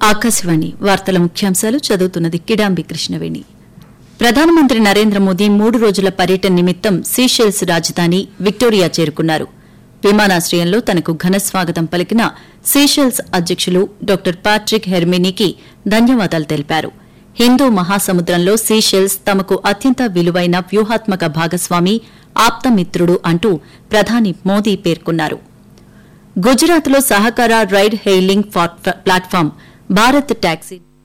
ఆకాశవాణి వార్తల ముఖ్యాంశాలు చదువుతున్నది కిడాంబి కృష్ణవేణి ప్రధానమంత్రి నరేంద్ర మోదీ మూడు రోజుల పర్యటన నిమిత్తం సీషెల్స్ రాజధాని విక్టోరియా చేరుకున్నారు విమానాశ్రయంలో తనకు ఘన స్వాగతం పలికిన సీషెల్స్ అధ్యకులు డాక్టర్ పాట్రిక్ హెర్మినీకి ధన్యవాదాలు తెలిపారు హిందూ మహాసముద్రంలో సీషెల్స్ తమకు అత్యంత విలువైన వ్యూహాత్మక భాగస్వామి ఆప్తమిత్రుడు అంటూ ప్రధాని మోదీ పేర్కొన్నారు గుజరాత్లో సహకార ride hailing platform Bharat taxi